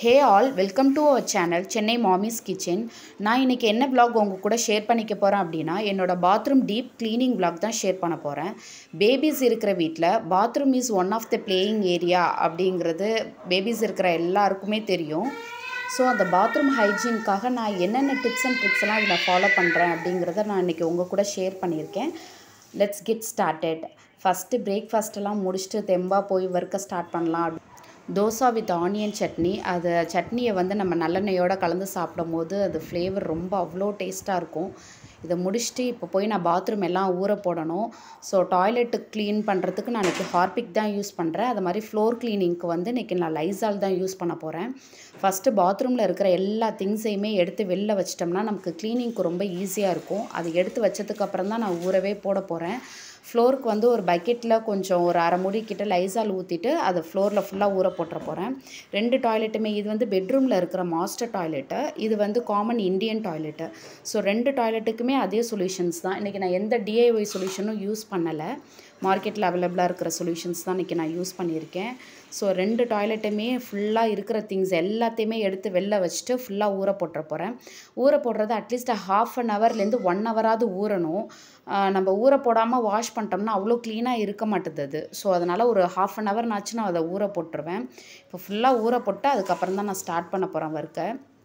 hey all welcome to our channel Chennai mommy's kitchen நான் இன்றைக்கி என்ன vlog உங்கள் கூட ஷேர் பண்ணிக்க போகிறேன் அப்படின்னா என்னோட பாத்ரூம் டீப் க்ளீனிங் vlog தான் ஷேர் பண்ண போகிறேன் பேபிஸ் இருக்கிற வீட்டில் bathroom is one of the playing area அப்படிங்கிறது பேபிஸ் இருக்கிற எல்லாருக்குமே தெரியும் ஸோ அந்த பாத்ரூம் ஹைஜீனுக்காக நான் என்னென்ன டிப்ஸ் அண்ட் ட்ரிக்ஸ்லாம் இதில் ஃபாலோ பண்ணுறேன் அப்படிங்கிறத நான் இன்றைக்கி உங்கள் கூட ஷேர் பண்ணியிருக்கேன் லெட்ஸ் கெட் ஸ்டார்டட் ஃபஸ்ட்டு பிரேக்ஃபாஸ்ட்டெல்லாம் முடிச்சுட்டு தெம்பாக போய் ஒர்க்கை ஸ்டார்ட் பண்ணலாம் தோசா வித் ஆனியன் சட்னி அது சட்னியை வந்து நம்ம நல்லெண்ணெயோட கலந்து சாப்பிடும் போது அது ஃப்ளேவர் ரொம்ப அவ்வளோ டேஸ்ட்டாக இருக்கும் இதை முடிச்சுட்டு இப்போ போய் நான் பாத்ரூம் எல்லாம் ஊற போடணும் ஸோ டாய்லெட்டு க்ளீன் பண்ணுறதுக்கு நான் இன்றைக்கி ஹார்பிக் தான் யூஸ் பண்ணுறேன் அது மாதிரி ஃப்ளோர் க்ளீனிங்க்கு வந்து இன்றைக்கி நான் லைசால் தான் யூஸ் பண்ண போகிறேன் ஃபஸ்ட்டு பாத்ரூமில் இருக்கிற எல்லா திங்ஸையுமே எடுத்து வெளில வச்சிட்டோம்னா நமக்கு க்ளீனிங்க்கு ரொம்ப ஈஸியாக இருக்கும் அது எடுத்து வச்சதுக்கப்புறம் தான் நான் ஊறவே போட போகிறேன் ஃப்ளோருக்கு வந்து ஒரு பக்கெட்டில் கொஞ்சம் ஒரு அரை முடி கிட்ட லைசால் ஊற்றிட்டு அதை ஃப்ளோரில் ஃபுல்லாக ஊற போட்டுற போகிறேன் ரெண்டு டாய்லெட்டுமே இது வந்து பெட்ரூமில் இருக்கிற மாஸ்டர் டாய்லெட்டு இது வந்து காமன் இந்தியன் டாய்லெட்டு ஸோ ரெண்டு டாய்லெட்டுக்குமே அதே சொல்யூஷன்ஸ் தான் இன்றைக்கி நான் எந்த டிஐஒய் சொல்யூஷனும் யூஸ் பண்ணலை மார்க்கெட்டில் அவைலபிளாக இருக்கிற சொல்யூஷன்ஸ் தான் இன்றைக்கி நான் யூஸ் பண்ணியிருக்கேன் ஸோ ரெண்டு டாய்லெட்டுமே ஃபுல்லாக இருக்கிற திங்ஸ் எல்லாத்தையுமே எடுத்து வெளில வச்சுட்டு ஃபுல்லாக ஊற போட்டுற போகிறேன் ஊற போடுறது அட்லீஸ்ட் ஹாஃப் அன் ஹவர்லேருந்து ஒன் ஹவராவது ஊறணும் நம்ம ஊற போடாமல் வாஷ் பண்ணிட்டோம்னா அவ்வளோ க்ளீனாக இருக்க மாட்டுது அது ஸோ அதனால் ஒரு ஹாஃப் அன் ஹவர்னாச்சும் நான் அதை ஊற போட்டுருவேன் இப்போ ஃபுல்லாக ஊற போட்டு அதுக்கப்புறம் தான் நான் ஸ்டார்ட் பண்ண போகிறேன் ஒர்க்கை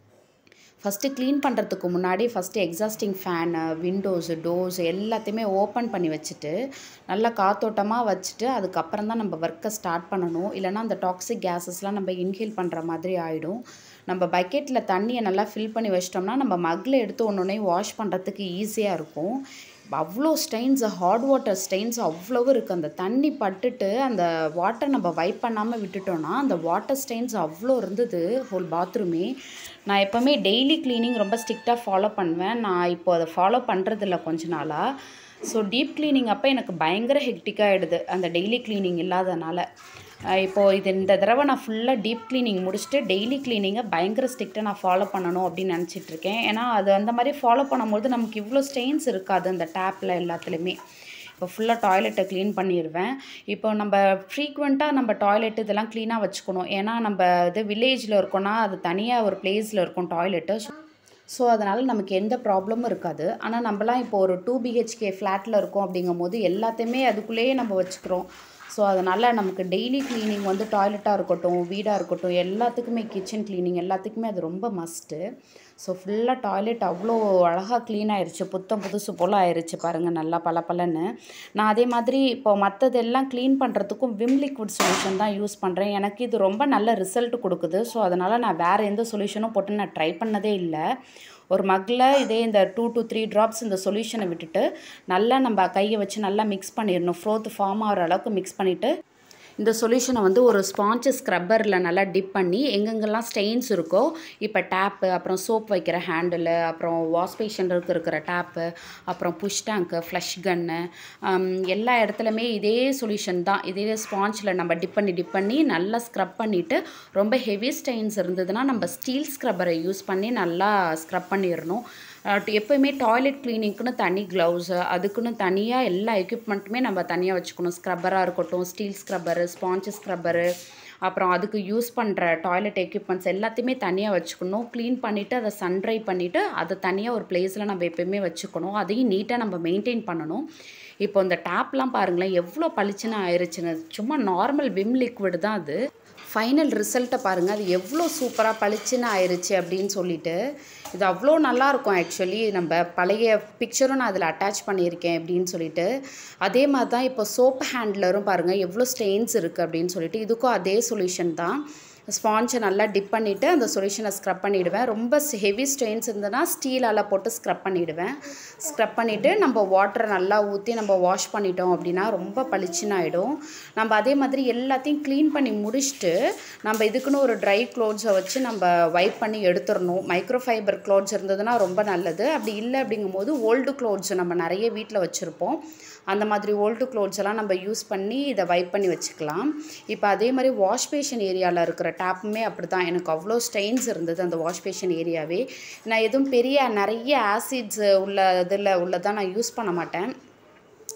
ஃபஸ்ட்டு க்ளீன் பண்ணுறதுக்கு முன்னாடி first exhausting fan windows doors எல்லாத்தையுமே ஓப்பன் பண்ணி வச்சுட்டு நல்லா காத்தோட்டமாக வச்சுட்டு அதுக்கப்புறம் தான் நம்ம ஒர்க்கை ஸ்டார்ட் பண்ணணும் இல்லைனா அந்த டாக்ஸிக் கேஸஸ்லாம் நம்ம இன்ஹேல் பண்ணுற மாதிரி ஆகிடும் நம்ம பக்கெட்டில் தண்ணியை நல்லா ஃபில் பண்ணி வச்சிட்டோம்னா நம்ம மக்கில் எடுத்து ஒன்று வாஷ் பண்ணுறதுக்கு ஈஸியாக இருக்கும் அவ்வளோ ஸ்டெயின்ஸ் ஹாட் வாட்டர் ஸ்டெயின்ஸ் அவ்வளவு இருக்குது அந்த தண்ணி பட்டுட்டு அந்த வாட்டர் நம்ம வைப் பண்ணாமல் விட்டுட்டோன்னா அந்த வாட்டர் ஸ்டெயின்ஸ் அவ்வளோ இருந்தது ஹோல் பாத்ரூமே நான் எப்போவுமே டெய்லி க்ளீனிங் ரொம்ப ஸ்ட்ரிக்டாக ஃபாலோ பண்ணுவேன் நான் இப்போ அதை ஃபாலோ பண்ணுறதில்ல கொஞ்ச நாளாக ஸோ டீப் க்ளீனிங் அப்போ எனக்கு பயங்கர ஹெக்டிக்காகிடுது அந்த டெய்லி க்ளீனிங் இல்லாதனால இப்போது இது இந்த தடவை நான் ஃபுல்லாக டீப் க்ளீனிங் முடிச்சுட்டு டெய்லி க்ளீனிங்கை பயங்கர ஸ்ட்ரிக்டாக நான் ஃபாலோ பண்ணணும் அப்படின்னு நினச்சிட்ருக்கேன் ஏன்னா அது அந்த மாதிரி ஃபாலோ பண்ணும்போது நமக்கு இவ்வளோ ஸ்டெயின்ஸ் இருக்காது அந்த டேப்பில் எல்லாத்துலேயுமே இப்போ ஃபுல்லாக டாய்லெட்டை க்ளீன் பண்ணிடுவேன் இப்போ நம்ம ஃப்ரீக்வெண்ட்டாக நம்ம டாய்லெட் இதெல்லாம் க்ளீனாக வச்சுக்கணும் ஏன்னா நம்ம இது வில்லேஜில் இருக்கோன்னா அது தனியாக ஒரு பிளேஸில் இருக்கும் டாய்லெட்டு ஸோ அதனால் நமக்கு எந்த ப்ராப்ளமும் இருக்காது ஆனால் நம்மலாம் இப்போ ஒரு டூ பிஹெச்கே ஃப்ளாட்டில் இருக்கோம் அப்படிங்கும் போது எல்லாத்தையுமே அதுக்குள்ளேயே நம்ம வச்சுக்கிறோம் ஸோ அதனால் நமக்கு டெய்லி க்ளீனிங் வந்து டாய்லெட்டாக இருக்கட்டும் வீடாக இருக்கட்டும் எல்லாத்துக்குமே கிச்சன் க்ளீனிங் எல்லாத்துக்குமே அது ரொம்ப மஸ்ட்டு ஸோ ஃபுல்லாக டாய்லெட் அவ்வளோ அழகாக க்ளீன் ஆயிடுச்சு புத்தம் புதுசு போல் ஆயிடுச்சு பாருங்கள் நல்லா பல பலன்னு நான் அதே மாதிரி இப்போ மற்றதெல்லாம் க்ளீன் பண்ணுறதுக்கும் விம் லிக்விட் சொல்யூஷன் தான் யூஸ் பண்ணுறேன் எனக்கு இது ரொம்ப நல்ல ரிசல்ட் கொடுக்குது ஸோ அதனால் நான் வேறு எந்த சொல்யூஷனும் போட்டு நான் ட்ரை பண்ணதே இல்லை ஒரு மக்கில் இதே இந்த டூ டு த்ரீ ட்ராப்ஸ் இந்த சொல்யூஷனை விட்டுட்டு நல்லா நம்ம கையை வச்சு நல்லா மிக்ஸ் பண்ணிடணும் ஃப்ரோத் ஃபார்ம் ஆகிற அளவுக்கு மிக்ஸ் பண்ணிவிட்டு இந்த சொல்யூஷனை வந்து ஒரு ஸ்பாஞ்சு ஸ்க்ரப்பரில் நல்லா டிப் பண்ணி எங்கெங்கெல்லாம் ஸ்டெயின்ஸ் இருக்கோ இப்போ டேப்பு அப்புறம் சோப் வைக்கிற ஹேண்டில் அப்புறம் வாஷ் பேஷனுக்கு இருக்கிற டேப்பு அப்புறம் புஷ் டேங்க்கு ஃப்ளஷ் கன்னு எல்லா இடத்துலையுமே இதே சொல்யூஷன் தான் இதே ஸ்பாஞ்சில் நம்ம டிப் பண்ணி டிப் பண்ணி நல்லா ஸ்க்ரப் பண்ணிவிட்டு ரொம்ப ஹெவி ஸ்டெயின்ஸ் இருந்ததுன்னா நம்ம ஸ்டீல் ஸ்க்ரப்பரை யூஸ் பண்ணி நல்லா ஸ்க்ரப் பண்ணிடணும் எப்போயுமே டாய்லெட் க்ளீனிங்க்குன்னு தனி க்ளவுஸு அதுக்குன்னு தனியாக எல்லா எக்யூப்மெண்ட்டுமே நம்ம தனியாக வச்சுக்கணும் ஸ்க்ரப்பராக இருக்கட்டும் ஸ்டீல் ஸ்க்ரப்பரு ஸ்பாஞ்சு ஸ்க்ரப்பரு அப்புறம் அதுக்கு யூஸ் பண்ணுற டாய்லெட் எக்யூப்மெண்ட்ஸ் எல்லாத்தையுமே தனியாக வச்சுக்கணும் க்ளீன் பண்ணிவிட்டு அதை சன்ட்ரை பண்ணிவிட்டு அதை தனியாக ஒரு பிளேஸில் நம்ம எப்போயுமே வச்சுக்கணும் அதையும் நீட்டாக நம்ம மெயின்டைன் பண்ணணும் இப்போ இந்த டேப்லாம் பாருங்களேன் எவ்வளோ பளிச்சுன்னு ஆயிடுச்சுன்னு சும்மா நார்மல் விம் லிக்விட் தான் அது ஃபைனல் ரிசல்ட்டை பாருங்கள் அது எவ்வளோ சூப்பராக பளிச்சுன்னு ஆயிடுச்சு அப்படின்னு சொல்லிட்டு இது அவ்வளோ நல்லாயிருக்கும் ஆக்சுவலி நம்ம பழைய பிக்சரும் நான் அதில் அட்டாச் பண்ணியிருக்கேன் அப்படின்னு சொல்லிட்டு அதே மாதிரி தான் இப்போ சோப் ஹேண்ட்லரும் பாருங்கள் எவ்வளோ ஸ்டெயின்ஸ் இருக்குது அப்படின்னு சொல்லிட்டு இதுக்கும் அதே சொல்யூஷன் தான் ஸ்பாஞ்சை நல்லா டிப் பண்ணிவிட்டு அந்த சொல்யூஷனை ஸ்க்ரப் பண்ணிவிடுவேன் ரொம்ப ஹெவி ஸ்ட்ரெயின்ஸ் இருந்ததுன்னா ஸ்டீலால் போட்டு ஸ்க்ரப் பண்ணிவிடுவேன் ஸ்க்ரப் பண்ணிவிட்டு நம்ம வாட்டரை நல்லா ஊற்றி நம்ம வாஷ் பண்ணிட்டோம் அப்படின்னா ரொம்ப பளிச்சுன்னு ஆகிடும் நம்ம அதே மாதிரி எல்லாத்தையும் க்ளீன் பண்ணி முடிச்சுட்டு நம்ம இதுக்குன்னு ஒரு ட்ரை க்ளோத்ஸை வச்சு நம்ம வைப் பண்ணி எடுத்துடணும் மைக்ரோ ஃபைபர் க்ளோத்ஸ் இருந்ததுன்னா ரொம்ப நல்லது அப்படி இல்லை அப்படிங்கும்போது ஓல்டு க்ளோத்ஸ் நம்ம நிறைய வீட்டில் வச்சுருப்போம் அந்த மாதிரி ஓல்டு க்ளோத்ஸ் எல்லாம் நம்ம யூஸ் பண்ணி இதை வைப் பண்ணி வச்சுக்கலாம் இப்போ அதே மாதிரி வாஷ் பேஷன் ஏரியாவில் இருக்கிற டேப்புமே அப்படி தான் எனக்கு அவ்வளோ ஸ்டெயின்ஸ் இருந்தது அந்த வாஷ் பேஷன் ஏரியாவே நான் எதுவும் பெரிய நிறைய ஆசிட்ஸ் உள்ள இதில் உள்ளதான் நான் யூஸ் பண்ண மாட்டேன்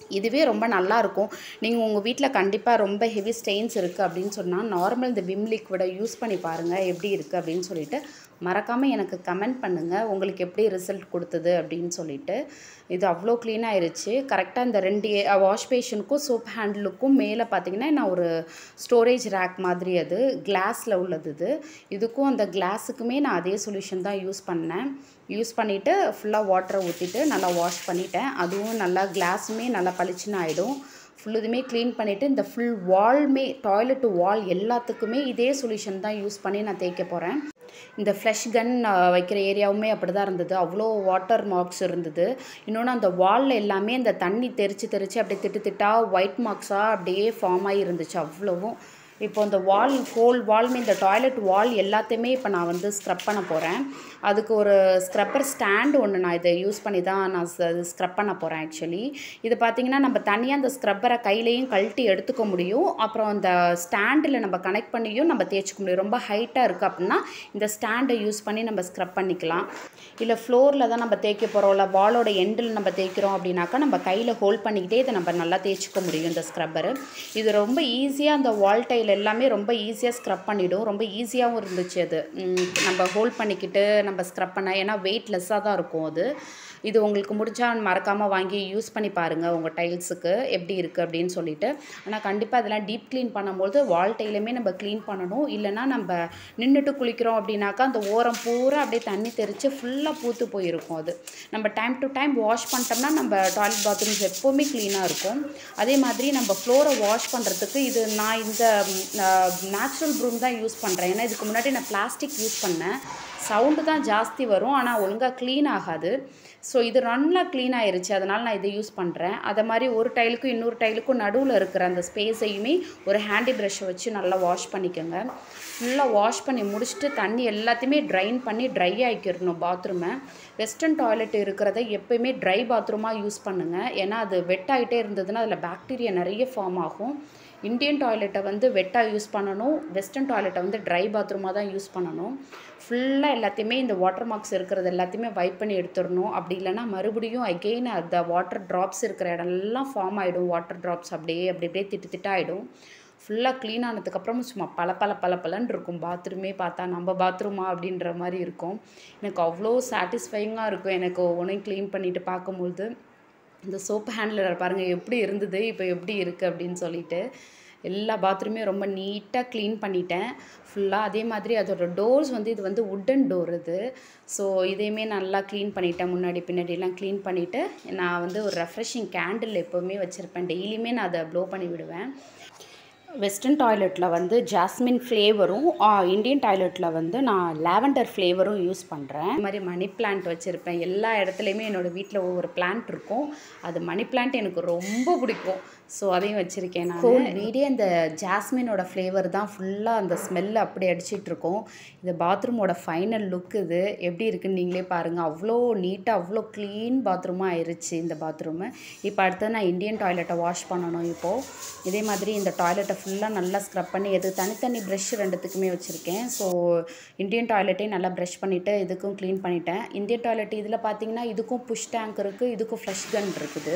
இதுவே ரொம்ப நல்லா இருக்கும் நீங்கள் உங்கள் வீட்டில் கண்டிப்பாக ரொம்ப ஹெவி ஸ்டெயின்ஸ் இருக்குது அப்படின்னு சொன்னால் நார்மல் இந்த விம் லிக்விடை யூஸ் பண்ணி பாருங்கள் எப்படி இருக்குது அப்படின்னு சொல்லிட்டு மறக்காமல் எனக்கு கமெண்ட் பண்ணுங்கள் உங்களுக்கு எப்படி ரிசல்ட் கொடுத்தது அப்படின்னு சொல்லிட்டு இது அவ்வளோ க்ளீன் ஆயிருச்சு கரெக்டாக இந்த ரெண்டு வாஷ் பேஷனுக்கும் சோப் ஹேண்டிலுக்கும் மேலே பார்த்தீங்கன்னா நான் ஒரு ஸ்டோரேஜ் ரேக் மாதிரி அது கிளாஸில் உள்ளது இது இதுக்கும் அந்த கிளாஸுக்குமே நான் அதே சொல்யூஷன் தான் யூஸ் பண்ணேன் யூஸ் பண்ணிவிட்டு ஃபுல்லாக வாட்டரை ஊற்றிட்டு நல்லா வாஷ் பண்ணிட்டேன் அதுவும் நல்லா கிளாஸுமே நல்லா பளிச்சுன்னு ஆகிடும் ஃபுல் இதுமே க்ளீன் பண்ணிவிட்டு இந்த ஃபுல் வால்மே டாய்லெட் வால் எல்லாத்துக்குமே இதே சொல்யூஷன் தான் யூஸ் பண்ணி நான் தேய்க்க போகிறேன் இந்த ஃப்ளஷ் கன் வைக்கிற ஏரியாவுமே அப்படி தான் இருந்தது அவ்வளோ வாட்டர் மார்க்ஸ் இருந்தது இன்னொன்று அந்த வாலில் எல்லாமே அந்த தண்ணி தெரிச்சு தெரிச்சு அப்படியே திட்டு திட்டா ஒயிட் மார்க்ஸாக அப்படியே ஃபார்ம் ஆகி இருந்துச்சு அவ்வளவும் இப்போ இந்த வால் ஹோல் வால்மே இந்த டாய்லெட் வால் எல்லாத்தையுமே இப்போ நான் வந்து ஸ்க்ரப் பண்ண போகிறேன் அதுக்கு ஒரு ஸ்க்ரப்பர் ஸ்டாண்டு ஒன்று நான் இதை யூஸ் பண்ணி தான் நான் ஸ்க்ரப் பண்ண போகிறேன் ஆக்சுவலி இது பார்த்திங்கன்னா நம்ம தனியாக அந்த ஸ்க்ரப்பரை கையிலையும் கழட்டி எடுத்துக்க முடியும் அப்புறம் அந்த ஸ்டாண்டில் நம்ம கனெக்ட் பண்ணியும் நம்ம தேய்ச்சிக்க முடியும் ரொம்ப ஹைட்டாக இருக்குது அப்படின்னா இந்த ஸ்டாண்டை யூஸ் பண்ணி நம்ம ஸ்க்ரப் பண்ணிக்கலாம் இல்லை ஃப்ளோரில் தான் நம்ம தேய்க்க போகிறோம் இல்லை வாலோட எண்டில் நம்ம தேய்க்கிறோம் அப்படின்னாக்கா நம்ம கையில் ஹோல்ட் பண்ணிக்கிட்டே இதை நம்ம நல்லா தேய்ச்சிக்க முடியும் இந்த ஸ்க்ரப்பரு இது ரொம்ப ஈஸியாக அந்த வால் டைல் எல்லாமே ரொம்ப ஈஸியாக ஸ்க்ரப் பண்ணிவிடும் ரொம்ப ஈஸியாகவும் இருந்துச்சு அது உம், நம்ம ஹோல்ட் பண்ணிக்கிட்டு நம்ம ஸ்க்ரப் பண்ண ஏன்னா வெயிட்லெஸ்ஸாக தான் இருக்கும் அது இது உங்களுக்கு முடிஞ்சால் மறக்காமல் வாங்கி யூஸ் பண்ணி பாருங்கள் உங்கள் டைல்ஸுக்கு எப்படி இருக்குது அப்படின்னு சொல்லிட்டு ஆனால் கண்டிப்பாக இதெல்லாம் டீப் க்ளீன் பண்ணும்போது வால் டைலுமே நம்ம க்ளீன் பண்ணணும் இல்லைன்னா நம்ம நின்றுட்டு குளிக்கிறோம் அப்படின்னாக்கா அந்த ஓரம் பூரா அப்படியே தண்ணி தெரித்து ஃபுல்லாக பூத்து போயிருக்கும் அது நம்ம டைம் டு டைம் வாஷ் பண்ணிட்டோம்னா நம்ம டாய்லெட் பாத்ரூம்ஸ் எப்போவுமே க்ளீனாக இருக்கும் அதே மாதிரி நம்ம ஃப்ளோரை வாஷ் பண்ணுறதுக்கு இது நான் இந்த நேச்சுரல் ப்ரூம் தான் யூஸ் பண்ணுறேன் ஏன்னா இதுக்கு முன்னாடி நான் பிளாஸ்டிக் யூஸ் பண்ணேன் சவுண்டு தான் ஜாஸ்தி வரும் ஆனால் ஒழுங்காக க்ளீன் ஆகாது ஸோ இது நல்லா க்ளீன் ஆயிருச்சு அதனால் நான் இதை யூஸ் பண்ணுறேன் அதை மாதிரி ஒரு டைலுக்கும் இன்னொரு டைலுக்கும் நடுவில் இருக்கிற அந்த ஸ்பேஸையுமே ஒரு ஹேண்டி ப்ரஷ்ஷை வச்சு நல்லா வாஷ் பண்ணிக்கோங்க ஃபுல்லாக வாஷ் பண்ணி முடிச்சுட்டு தண்ணி எல்லாத்தையுமே ட்ரைன் பண்ணி ட்ரை ஆக்கிடணும் பாத்ரூமை வெஸ்டர்ன் டாய்லெட் இருக்கிறத எப்பயுமே ட்ரை பாத்ரூமாக யூஸ் பண்ணுங்கள் ஏன்னா அது வெட் ஆகிட்டே இருந்ததுன்னா அதில் பாக்டீரியா நிறைய ஃபார்ம் ஆகும் இந்தியன் டாய்லெட்டை வந்து வெட்டாக யூஸ் பண்ணணும் வெஸ்டர்ன் டாய்லெட்டை வந்து ட்ரை பாத்ரூமாக தான் யூஸ் பண்ணணும் ஃபுல்லாக எல்லாத்தையுமே இந்த வாட்டர் மார்க்ஸ் இருக்கிறது எல்லாத்தையுமே வைப் பண்ணி எடுத்துடணும் அப்படி இல்லைன்னா மறுபடியும் அகெயின் அந்த வாட்டர் ட்ராப்ஸ் இருக்கிற இடம்லாம் ஃபார்ம் ஆகிடும் வாட்டர் ட்ராப்ஸ் அப்படியே அப்படி அப்படியே திட்டு திட்டாகிடும் ஃபுல்லாக க்ளீன் ஆனதுக்கப்புறம் சும்மா பல பல பல பலன்னு இருக்கும் பாத்ரூமே பார்த்தா நம்ம பாத்ரூமா அப்படின்ற மாதிரி இருக்கும் எனக்கு அவ்வளோ சாட்டிஸ்ஃபைங்காக இருக்கும் எனக்கு ஒவ்வொன்றையும் க்ளீன் பண்ணிட்டு பார்க்கும்பொழுது இந்த சோப்பு ஹேண்ட்லர் பாருங்கள் எப்படி இருந்தது இப்போ எப்படி இருக்குது அப்படின்னு சொல்லிட்டு எல்லா பாத்ரூமே ரொம்ப நீட்டாக க்ளீன் பண்ணிட்டேன் ஃபுல்லாக அதே மாதிரி அதோட டோர்ஸ் வந்து இது வந்து உட்டன் டோர் இது ஸோ இதையுமே நல்லா க்ளீன் பண்ணிட்டேன் முன்னாடி பின்னாடிலாம் க்ளீன் பண்ணிவிட்டு நான் வந்து ஒரு ரெஃப்ரெஷிங் கேண்டில் எப்போவுமே வச்சுருப்பேன் டெய்லியுமே நான் அதை ப்ளோ பண்ணி விடுவேன் வெஸ்டர்ன் டாய்லெட்டில் வந்து ஜாஸ்மின் ஃப்ளேவரும் இந்தியன் டாய்லெட்டில் வந்து நான் லாவெண்டர் ஃப்ளேவரும் யூஸ் பண்ணுறேன் இந்த மாதிரி மணி பிளான்ட் வச்சுருப்பேன் எல்லா இடத்துலையுமே என்னோடய வீட்டில் ஒவ்வொரு பிளான்ட் இருக்கும் அது மணி பிளான்ட் எனக்கு ரொம்ப பிடிக்கும் ஸோ அதையும் வச்சுருக்கேன் நான் ஹோல் வீடே அந்த ஜாஸ்மினோட ஃப்ளேவர் தான் ஃபுல்லாக அந்த ஸ்மெல் அப்படி அடிச்சிட்டு இருக்கும் இது பாத்ரூமோட ஃபைனல் லுக் இது எப்படி இருக்குன்னு நீங்களே பாருங்கள் அவ்வளோ நீட்டாக அவ்வளோ க்ளீன் பாத்ரூமாக ஆயிருச்சு இந்த பாத்ரூமு இப்போ அடுத்தது நான் இந்தியன் டாய்லெட்டை வாஷ் பண்ணணும் இப்போது இதே மாதிரி இந்த டாய்லெட்டை ஃபுல்லாக நல்லா ஸ்க்ரப் பண்ணி எது தனித்தனி ப்ரஷ் ரெண்டுத்துக்குமே வச்சுருக்கேன் ஸோ இந்தியன் டாய்லெட்டையும் நல்லா ப்ரஷ் பண்ணிவிட்டு இதுக்கும் க்ளீன் பண்ணிட்டேன் இந்தியன் டாய்லெட் இதில் பார்த்தீங்கன்னா இதுக்கும் புஷ் டேங்க் இருக்குது இதுக்கும் ஃப்ளஷ் கன் இருக்குது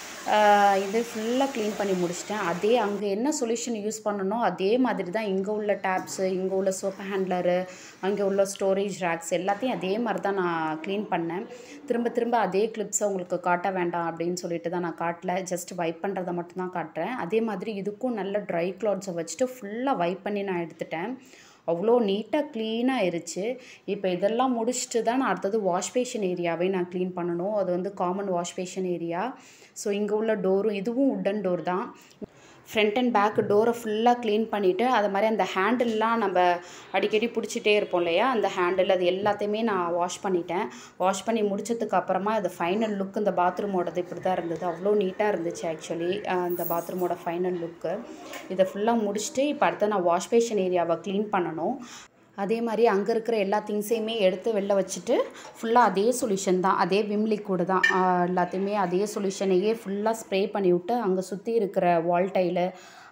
ஆஹ் இது ஃபுல்லாக க்ளீன் பண்ணி முடிச்சிட்டேன் அதே அங்கே என்ன சொல்யூஷன் யூஸ் பண்ணனோ அதே மாதிரி தான் இங்கே உள்ள டேப்ஸு இங்கே உள்ள சோப் ஹேண்ட்லரு அங்கே உள்ள ஸ்டோரேஜ் ரேக்ஸ் எல்லாத்தையும் அதே மாதிரி தான் நான் க்ளீன் பண்ணேன் திரும்ப திரும்ப அதே கிளிப்ஸை உங்களுக்கு காட்ட வேண்டாம் அப்படின்னு சொல்லிட்டு தான் நான் காட்டல ஜஸ்ட் வைப் பண்ணுறதை மட்டும் தான் காட்டுறேன் அதே மாதிரி இதுக்கும் நல்ல ட்ரை கிளாத்ஸை வச்சுட்டு ஃபுல்லாக வைப் பண்ணி நான் எடுத்துட்டேன் அவ்வளோ நீட்டாக க்ளீனாக ஆயிருச்சு இப்போ இதெல்லாம் முடிச்சுட்டு தான் நான் அடுத்தது வாஷ் பேஷன் ஏரியாவே நான் க்ளீன் பண்ணணும் அது வந்து common wash basin area so இங்கே உள்ள டோரும் இதுவும் உட்டன் டோர் தான் ஃப்ரண்ட் அண்ட் பேக் டோரை ஃபுல்லாக க்ளீன் பண்ணிவிட்டு அது மாதிரி அந்த ஹேண்டில்லாம் நம்ம அடிக்கடி பிடிச்சிட்டே இருப்போம் இல்லையா அந்த ஹேண்டில் அது எல்லாத்தையுமே நான் வாஷ் பண்ணிட்டேன் வாஷ் பண்ணி முடிச்சதுக்கு அப்புறமா அது ஃபைனல் லுக் இந்த பாத்ரூமோடது இப்படி தான் இருந்தது அவ்வளோ நீட்டாக இருந்துச்சு ஆக்சுவலி அந்த பாத்ரூமோட ஃபைனல் லுக்கு இதை ஃபுல்லாக முடிச்சுட்டு இப்போ அடுத்து நான் வாஷ் பேஷன் ஏரியாவை க்ளீன் பண்ணணும் அதே மாதிரி அங்கே இருக்கிற எல்லா திங்ஸையுமே எடுத்து வெளில வச்சுட்டு ஃபுல்லாக அதே சொல்யூஷன் தான் அதே விம் லிக்விடு தான் ஆஹ் எல்லாத்தையுமே அதே சொல்யூஷனையே ஃபுல்லாக ஸ்ப்ரே பண்ணி விட்டு அங்கே சுற்றி இருக்கிற வால் டைலு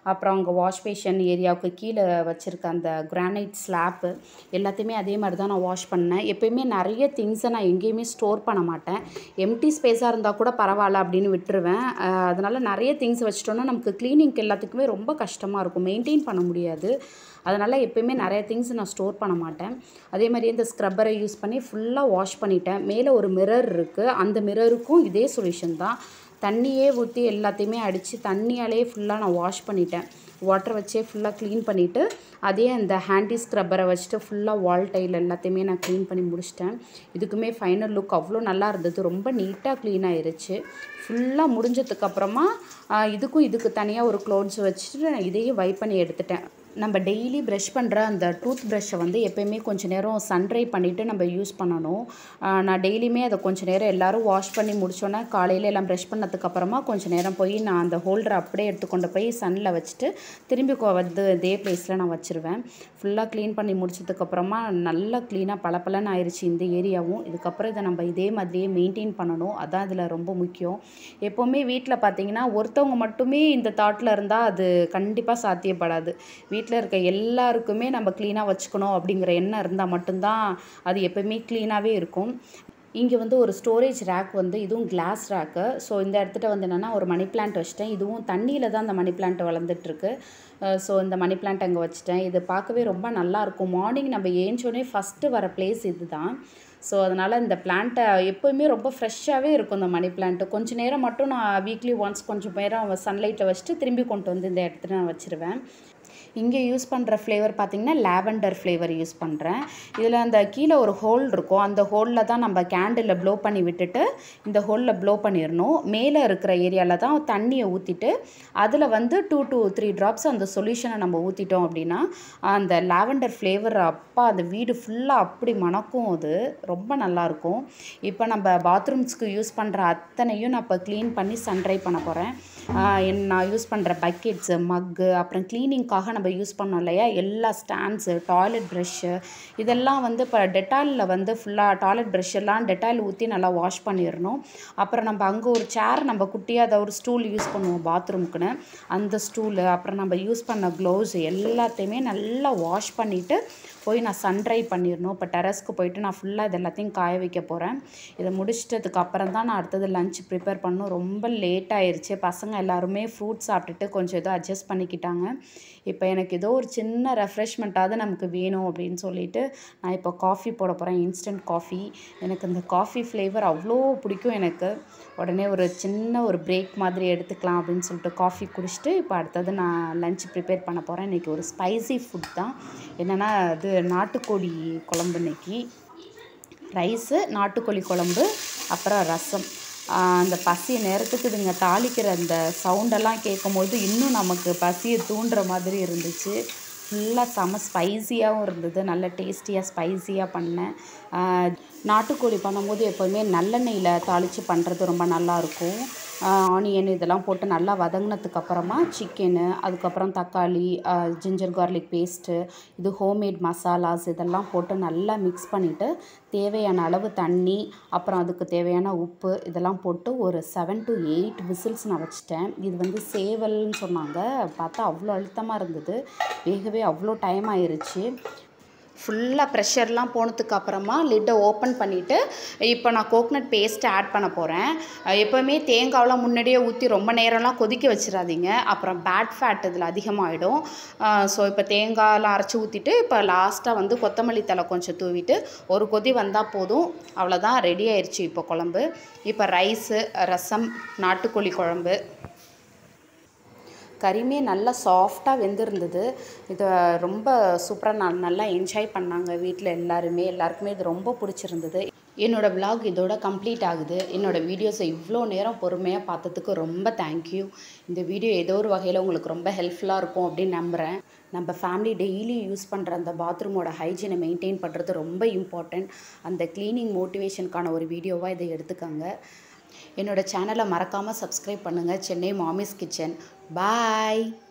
அப்புறம் அங்கே வாஷ் பேஷன் ஏரியாவுக்கு கீழே வச்சுருக்க அந்த கிரானைட் ஸ்லாப்பு எல்லாத்தையுமே அதே மாதிரி தான் நான் வாஷ் பண்ணேன் எப்பயுமே நிறைய திங்ஸை நான் எங்கேயுமே ஸ்டோர் பண்ண மாட்டேன் எம்டி ஸ்பேஸாக இருந்தால் கூட பரவாயில்ல அப்படின்னு விட்டுருவேன் அஹ் அதனால நிறைய திங்ஸ் வச்சிட்டோன்னா நமக்கு க்ளீனிங்க்கு எல்லாத்துக்குமே ரொம்ப கஷ்டமாக இருக்கும் மெயின்டைன் பண்ண முடியாது அதனால் எப்பயுமே நிறைய திங்ஸ் நான் ஸ்டோர் பண்ண மாட்டேன் அதே மாதிரி இந்த ஸ்க்ரப்பரை யூஸ் பண்ணி ஃபுல்லாக வாஷ் பண்ணிட்டேன் மேலே ஒரு மிரர் இருக்குது அந்த மிரருக்கும் இதே சொல்யூஷன் தான் தண்ணியே ஊற்றி எல்லாத்தையுமே அடித்து தண்ணியாலே ஃபுல்லாக நான் வாஷ் பண்ணிட்டேன் வாட்டர் வச்சே ஃபுல்லாக க்ளீன் பண்ணிவிட்டு அதே அந்த ஹேண்டி ஸ்க்ரப்பரை வச்சுட்டு ஃபுல்லாக வால் டைல் எல்லாத்தையுமே நான் க்ளீன் பண்ணி முடிச்சிட்டேன் இதுக்குமே ஃபைனல் லுக் அவ்வளோ நல்லா இருந்தது ரொம்ப நீட்டாக க்ளீன் ஆயிருச்சு ஃபுல்லாக முடிஞ்சதுக்கப்புறமா இதுக்கும் இதுக்கு தனியாக ஒரு க்ளோத்ஸ் வச்சுட்டு நான் இதையும் வைப் பண்ணி எடுத்துட்டேன் நம்ம டெய்லி ப்ரஷ் பண்ணுற அந்த டூத் ப்ரஷ்ஷை வந்து எப்பயுமே கொஞ்சம் நேரம் சன்ட்ரை பண்ணிவிட்டு நம்ம யூஸ் பண்ணணும் ஆஹ் நான் டெய்லியுமே அதை கொஞ்சம் நேரம் எல்லோரும் வாஷ் பண்ணி முடிச்சோன்னே காலையில் எல்லாம் ப்ரஷ் பண்ணதுக்கப்புறமா கொஞ்சம் நேரம் போய் நான் அந்த ஹோல்டரை அப்படியே எடுத்து கொண்டு போய் சன்னில் வச்சுட்டு திரும்பி கொ- வந்து இதே பிளேஸில் நான் வச்சுருவேன் ஃபுல்லாக க்ளீன் பண்ணி முடிச்சதுக்கப்புறமா நல்லா க்ளீனாக பளபளன்னு ஆயிடுச்சு இந்த ஏரியாவும் இதுக்கப்புறம் இதை நம்ம இதே மாதிரியே மெயின்டைன் பண்ணணும் அதான் இதில் ரொம்ப முக்கியம் எப்போவுமே வீட்டில் பார்த்தீங்கன்னா ஒருத்தவங்க மட்டுமே இந்த தாட்டில் இருந்தால் அது கண்டிப்பாக சாத்தியப்படாது வீட்டில் இருக்க எல்லாருக்குமே நம்ம க்ளீனாக வச்சுக்கணும் அப்படிங்கிற எண்ணம் இருந்தால் மட்டும்தான் அது எப்பவுமே க்ளீனாகவே இருக்கும் இங்கே வந்து ஒரு ஸ்டோரேஜ் ரேக் வந்து இதுவும் கிளாஸ் ரேக்கு ஸோ இந்த இடத்துல வந்து என்னென்னா ஒரு மணி பிளான்ட் வச்சிட்டேன் இதுவும் தண்ணியில் தான் அந்த மணி பிளான்ட் வளர்ந்துட்டுருக்கு ஸோ இந்த மணி பிளான்ட் அங்கே வச்சுட்டேன் இது பார்க்கவே ரொம்ப நல்லா இருக்கும் மார்னிங் நம்ம ஏஞ்சோடனே ஃபஸ்ட்டு வர பிளேஸ் இதுதான் ஸோ அதனால் இந்த பிளான்ட்டை எப்போயுமே ரொம்ப ஃப்ரெஷ்ஷாகவே இருக்கும் இந்த மணி பிளான்ட்டு கொஞ்சம் நேரம் மட்டும் நான் வீக்லி ஒன்ஸ் கொஞ்சம் நேரம் சன்லைட்டில் வச்சுட்டு திரும்பி கொண்டு வந்து இந்த இடத்துல நான் வச்சுருவேன் இங்கே யூஸ் பண்ணுற ஃப்ளேவர் பார்த்தீங்கன்னா லாவெண்டர் ஃப்ளேவர் யூஸ் பண்ணுறேன் இதில் அந்த கீழே ஒரு ஹோல் இருக்கும் அந்த ஹோலில் தான் நம்ம கேண்டில் ப்ளோ பண்ணி விட்டுட்டு இந்த ஹோலில் ப்ளோ பண்ணிடணும் மேலே இருக்கிற ஏரியாவில் தான் தண்ணியை ஊற்றிட்டு அதில் வந்து டூ to த்ரீ ட்ராப்ஸ் அந்த சொல்யூஷனை நம்ம ஊற்றிட்டோம் அப்படின்னா அந்த லாவெண்டர் ஃப்ளேவர் அப்பா அந்த வீடு ஃபுல்லாக அப்படி மணக்கும் அது ரொம்ப நல்லாயிருக்கும் இப்போ நம்ம பாத்ரூம்ஸ்க்கு யூஸ் பண்ணுற அத்தனையும் நான் இப்போ க்ளீன் பண்ணி சன்ட்ரை பண்ண போகிறேன் நான் யூஸ் பண்ணுற பக்கெட்ஸு மக்கு அப்புறம் க்ளீனிங்க்காக நம்ம யூஸ் பண்ணோம் இல்லையா எல்லா ஸ்டாண்ட்ஸு டாய்லெட் ப்ரஷ்ஷு இதெல்லாம் வந்து இப்போ டெட்டாலில் வந்து ஃபுல்லாக டாய்லெட் ப்ரஷ் எல்லாம் டெட்டாயில் ஊற்றி நல்லா வாஷ் பண்ணிடணும் அப்புறம் நம்ம அங்கே ஒரு சேர் நம்ம குட்டியாக அதை ஒரு ஸ்டூல் யூஸ் பண்ணுவோம் பாத்ரூம்க்குன்னு அந்த ஸ்டூலு அப்புறம் நம்ம யூஸ் பண்ண க்ளவுஸ் எல்லாத்தையுமே நல்லா வாஷ் பண்ணிவிட்டு போய் நான் சன்ட்ரை பண்ணிடணும் இப்போ டெரஸ்க்கு போயிட்டு நான் ஃபுல்லாக இது எல்லாத்தையும் காய வைக்க போகிறேன் இதை முடிச்சிட்டதுக்கு அப்புறம் தான் நான் அடுத்தது லஞ்ச் ப்ரிப்பேர் பண்ணணும் ரொம்ப லேட் ஆயிருச்சு பசங்க எல்லாருமே ஃப்ரூட்ஸ் சாப்பிட்டுட்டு கொஞ்சம் ஏதோ அட்ஜஸ்ட் பண்ணிக்கிட்டாங்க இப்போ எனக்கு ஏதோ ஒரு சின்ன ரெஃப்ரெஷ்மெண்ட்டாவது நமக்கு வேணும் அப்படின்னு சொல்லிட்டு நான் இப்போ காஃபி போட போகிறேன் இன்ஸ்டன்ட் காஃபி எனக்கு இந்த காஃபி ஃப்ளேவர் அவ்வளோ பிடிக்கும் எனக்கு உடனே ஒரு சின்ன ஒரு பிரேக் மாதிரி எடுத்துக்கலாம் அப்படின்னு சொல்லிட்டு காஃபி குடிச்சிட்டு இப்போ அடுத்தது நான் லஞ்ச் ப்ரிப்பேர் பண்ண போகிறேன் இன்றைக்கி ஒரு ஸ்பைசி ஃபுட் தான் என்னென்னா அது நாட்டுக்கோழி குழம்பு இன்னைக்கு ரைஸு நாட்டுக்கோழி குழம்பு அப்புறம் ரசம் ஆஹ் அந்த பசி நேரத்துக்கு இதுங்க தாளிக்கிற அந்த சவுண்டெல்லாம் கேட்கும்போது இன்னும் நமக்கு பசியை தூண்டுற மாதிரி இருந்துச்சு ஃபுல்லாக செம ஸ்பைசியாகவும் இருந்தது நல்ல டேஸ்டியாக ஸ்பைசியாக பண்ணேன் ஆஹ் நாட்டுக்கோழி பண்ணும்போது எப்போதுமே நல்லெண்ணெயில் தாளித்து பண்ணுறது ரொம்ப நல்லாயிருக்கும் ஆனியன் இதெல்லாம் போட்டு நல்லா வதங்கினதுக்கு அப்புறமா சிக்கனு அதுக்கப்புறம் தக்காளி ஜிஞ்சர் கார்லிக் பேஸ்ட்டு இது ஹோம்மேட் மசாலாஸ் இதெல்லாம் போட்டு நல்லா மிக்ஸ் பண்ணிவிட்டு தேவையான அளவு தண்ணி அப்புறம் அதுக்கு தேவையான உப்பு இதெல்லாம் போட்டு ஒரு செவன் to எயிட் விசில்ஸ் நான் வச்சுட்டேன் இது வந்து சேவல்னு சொன்னாங்க பார்த்தா அவ்வளோ அழுத்தமாக இருந்தது வேகவே அவ்வளோ டைம் ஆயிருச்சு ஃபுல்லாக ப்ரெஷர்லாம் போனதுக்கு அப்புறமா லிட்டை ஓப்பன் பண்ணிவிட்டு இப்போ நான் கோக்னட் பேஸ்ட்டு ஆட் பண்ண போகிறேன் எப்போவுமே தேங்காவெலாம் முன்னாடியே ஊற்றி ரொம்ப நேரம்லாம் கொதிக்க வச்சிடாதீங்க அப்புறம் பேட் ஃபேட் இதில் அதிகமாகிடும் ஸோ இப்போ தேங்காயெலாம் அரைச்சி ஊற்றிட்டு இப்போ லாஸ்ட்டாக வந்து கொத்தமல்லி தழை கொஞ்சம் தூவிட்டு ஒரு கொதி வந்தால் போதும் அவ்வளோதான் ரெடி ஆயிடுச்சு இப்போ குழம்பு இப்போ ரைஸு ரசம் நாட்டுக்கோழி குழம்பு கறிமே நல்லா சாஃப்டாக வெந்திருந்தது இதை ரொம்ப சூப்பராக நான் நல்லா என்ஜாய் பண்ணாங்க வீட்டில் எல்லாருமே எல்லாருக்குமே இது ரொம்ப பிடிச்சிருந்தது என்னோட vlog இதோட கம்ப்ளீட் ஆகுது என்னோட வீடியோஸை இவ்வளோ நேரம் பொறுமையாக பார்த்ததுக்கு ரொம்ப தேங்க்யூ இந்த வீடியோ ஏதோ ஒரு வகையில் உங்களுக்கு ரொம்ப ஹெல்ப்ஃபுல்லாக இருக்கும் அப்படின்னு நம்புகிறேன் நம்ம ஃபேமிலி டெய்லி யூஸ் பண்ணுற அந்த பாத்ரூமோட ஹைஜீனை மெயின்டைன் பண்ணுறது ரொம்ப இம்பார்ட்டண்ட் அந்த க்ளீனிங் மோட்டிவேஷனுக்கான ஒரு வீடியோவாக இதை எடுத்துக்கோங்க என்னோட சேனலை மறக்காமல் சப்ஸ்கிரைப் பண்ணுங்கள் சென்னை மாமிஸ் கிச்சன் பாய்